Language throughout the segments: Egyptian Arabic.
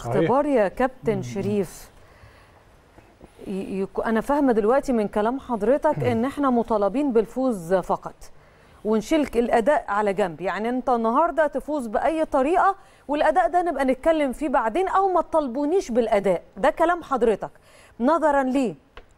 اختبار يا كابتن شريف ي- يك- انا فاهمه دلوقتي من كلام حضرتك ان احنا مطالبين بالفوز فقط ونشيل الاداء على جنب يعني انت النهارده تفوز باي طريقه والاداء ده نبقى نتكلم فيه بعدين او ما تطالبونيش بالاداء ده كلام حضرتك نظرا ليه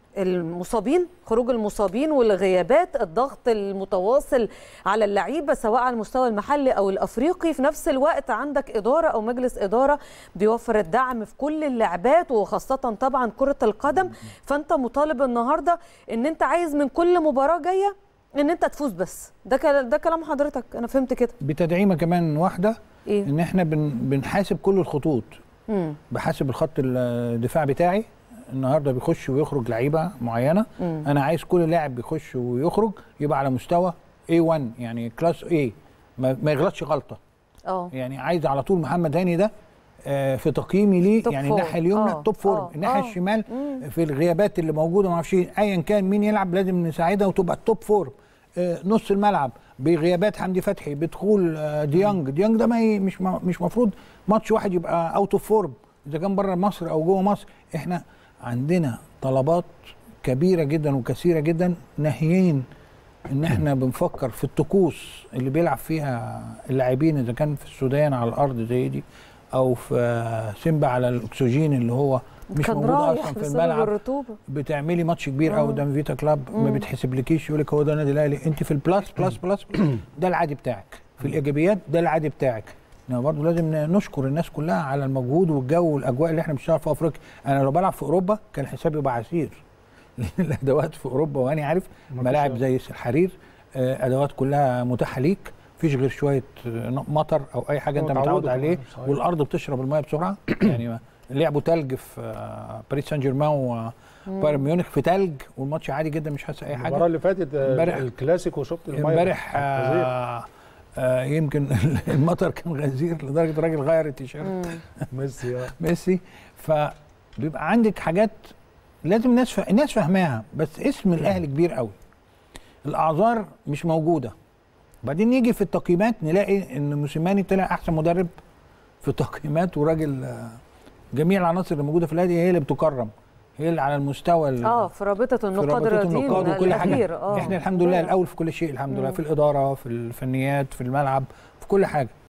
المصابين خروج المصابين والغيابات الضغط المتواصل على اللعيبه سواء على المستوى المحلي او الافريقي في نفس الوقت عندك اداره او مجلس اداره بيوفر الدعم في كل اللعبات وخاصه طبعا كره القدم فانت مطالب النهارده ان انت عايز من كل مباراه جايه ان انت تفوز بس ده كل- ده كلام حضرتك انا فهمت كده بتدعيمه كمان واحده ايه ان احنا بن بنحاسب كل الخطوط امم بحاسب الخط الدفاع بتاعي النهارده بيخش ويخرج لعيبه معينه مم. انا عايز كل لاعب بيخش ويخرج يبقى على مستوى A1 يعني كلاس A ما, ما يغلطش غلطه اه يعني عايز على طول محمد هاني ده آه، في تقييمي ليه توب يعني فور. الناحيه اليمنى آه، توب فور آه، الناحيه آه. الشمال مم. في الغيابات اللي موجوده ما اعرفش إيه، ايا كان مين يلعب لازم نساعدها وتبقى التوب فور آه، نص الملعب بغيابات حمدي فتحي بدخول آه، ديانج ديانج ده ما ي- مش ما- مش مفروض ماتش واحد يبقى اوت اوف فورم اذا كان بره مصر او جوه مصر احنا عندنا طلبات كبيره جدا وكثيره جدا ناهيين ان احنا بنفكر في الطقوس اللي بيلعب فيها اللاعبين اذا كان في السودان على الارض زي دي او في آه، سيمبا على الاكسجين اللي هو مش كان موجود رايح اصلا في بسبب الملعب الرطوبه بتعملي ماتش كبير آه. قوي قدام فيتا كلاب ما مم. بتحسبلكيش يقول لك هو ده النادي الاهلي انت في البلاس بلس بلس ده العادي بتاعك في الايجابيات ده العادي بتاعك انما برضه لازم نشكر الناس كلها على المجهود والجو والاجواء اللي احنا بنشتغل في افريقيا انا لو بلعب في اوروبا كان حسابي يبقى عسير لان الادوات في اوروبا وانا عارف ملاعب زي الحرير آه، ادوات كلها متاحه ليك مفيش غير شويه آه، مطر او اي حاجه انت متعودة متعود كمان، عليه صحيح. والارض بتشرب الميه بسرعه يعني ما- لعبوا تلج في آه، باريس سان جيرمان وبايرن ميونخ في تلج والماتش عادي جدا مش حاسس اي المباراه حاجه اللي فاتت آه، امبارح- الكلاسيكو شفت الميه امبارح فظيع. آه آه يمكن المطر كان غزير لدرجه الراجل غير التيشيرت مم. ميسي آه. ميسي فبيبقى عندك حاجات لازم الناس ف... الناس فاهماها بس اسم الاهلي كبير قوي الاعذار مش موجوده وبعدين نيجي في التقييمات نلاقي ان موسيماني طلع احسن مدرب في التقييمات وراجل آه، جميع العناصر اللي موجوده في الاهلي هي اللي بتكرم هي اللي على المستوى ال- اه في رابطه في النقاد رابطة الرياضيين النقاد وكل الأخير، حاجه آه. احنا الحمد لله الاول في كل شيء الحمد لله مم. في الاداره في الفنيات في الملعب في كل حاجه